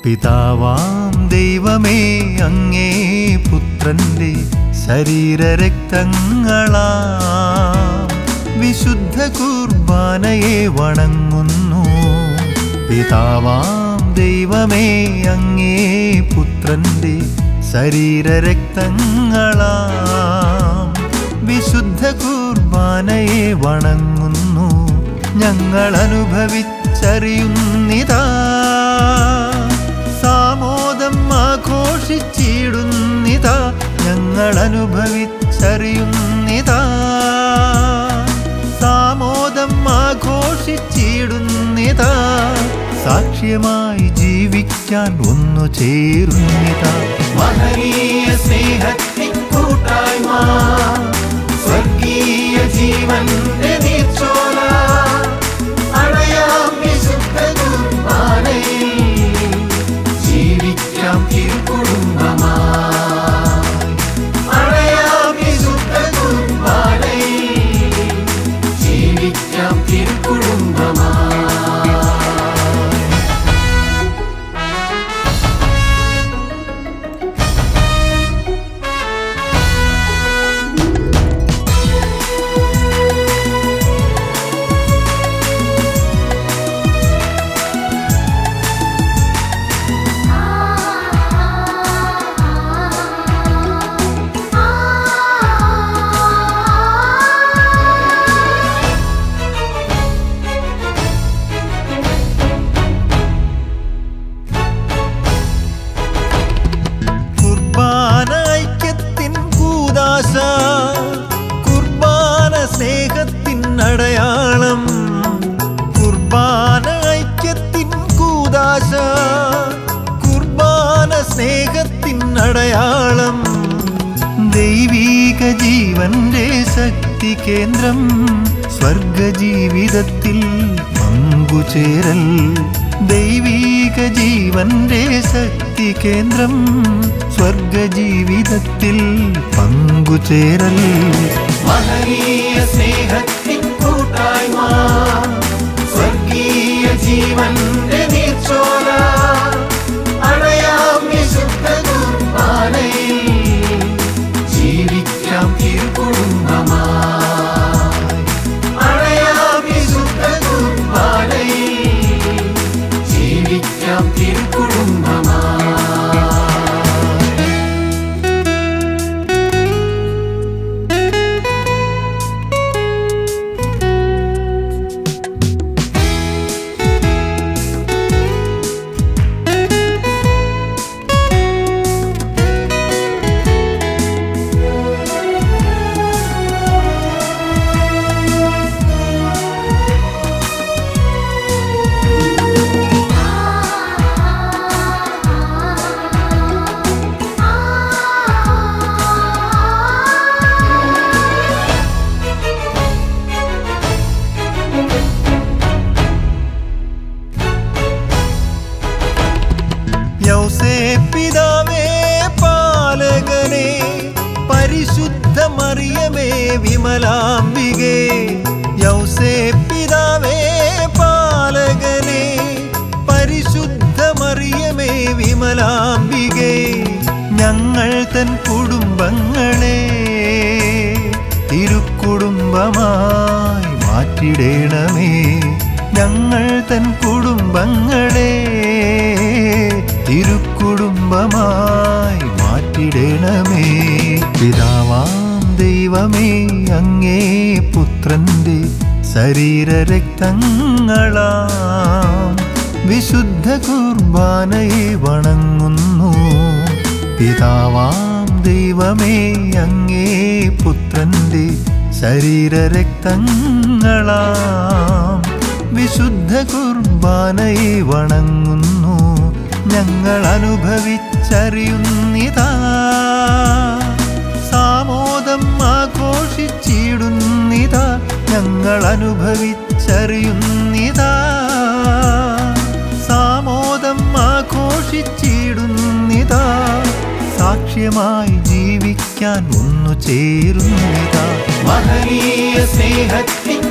പിതാവാം ദൈവമേ അങ്ങേ പുത്രന്റെ ശരീരരക്തങ്ങളാ വിശുദ്ധ കുർബാനയെ വണങ്ങുന്നു പിതാവാം ദൈവമേ അങ്ങേ പുത്രന്റെ ശരീരരക്തങ്ങളാ വിശുദ്ധ കുർബാനയെ വണങ്ങുന്നു ഞങ്ങൾ അനുഭവിച്ചറിയുന്നിതാ സാമോദം ആഘോഷിച്ചിടുന്നിതാ ഞങ്ങൾ അനുഭവിച്ചറിയുന്നിതാ സാമോദം ആഘോഷിച്ചിടുന്നിതാ സാക്ഷ്യമായി ജീവിക്കാൻ ഒന്നു ചേരുന്നിതാ മഹനീയ സ്നേഹത്തിൻ കൂട്ടായ്മ സ്വർഗീയ ജീവന്റെ നീർച്ചോല അണയാം വിശുദ്ധ കുർബാനയിൽ ജീവിക്കാം തിരുക്കുടുംബമായി അണയാം വിശുദ്ധ കുർബാനയിൽ ജീവിക്കാം തിരുക്കുടുംബമായി കുർബാന ഐക്യത്തിൻ കൂതാശ കുർബാന സ്നേഹത്തിൻ അടയാളം കുർബാന ഐക്യത്തിൻ കൂതാശ കുർബാന സ്നേഹത്തിൻ അടയാളം ദൈവീക ജീവന്റെ ശക്തി കേന്ദ്രം സ്വർഗജീവിതത്തിൽ പങ്കുചേരൽ ദൈവീക ജീവന്റെ ശക്തി കേന്ദ്രം സ്വർഗജീവിതത്തിൽ പങ്കുചേരൽ മഹനീയ സ്നേഹത്തിൻ കൂട്ടായ്മ സ്വർഗീയ ജീവന്റെ നീർച്ചോല അണയാം വിശുദ്ധ കുർബാനയിൽ ജീവിക്കാം തിരുകുടുംബമായി അണയാം വിശുദ്ധ കുർബാനയിൽ ജീവിക്കാം തിരുകുടുംബമായി യൗസേ പിതാവേ പാലകനെ പരിശുദ്ധ മറിയമേ വിമലാംബികേ യൗസേ പിതാവേ പാലകനെ പരിശുദ്ധ മറിയമേ വിമലാംബികേ ഞങ്ങൾ തൻ കുടുംബങ്ങളെ തിരുക്കുടുംബമായി മാറ്റിടേണമേ ഞങ്ങൾ തൻ കുടുംബങ്ങളെ തിരുക്കുടുംബമായി മാറ്റിടണമേ പിതാവാം ദൈവമേ അങ്ങേ പുത്രന്റെ ശരീരരക്തങ്ങളാം വിശുദ്ധ കുർബാനയെ വണങ്ങുന്നു പിതാവാം ദൈവമേ അങ്ങേ പുത്രന്റെ ശരീരരക്തങ്ങളാം വിശുദ്ധ കുർബാനയെ വണങ്ങുന്നു ഞങ്ങൾ അനുഭവിച്ചറിയുന്നിതാ സാമോദം ആഘോഷിച്ചിടുന്നിതാ ഞങ്ങൾ അനുഭവിച്ചറിയുന്നിതാ സാമോദം ആഘോഷിച്ചിടുന്നിതാ സാക്ഷ്യമായി ജീവിക്കാൻ ഒന്നു ചേരുന്നിതാ മഹനീയ സ്നേഹത്തിൻ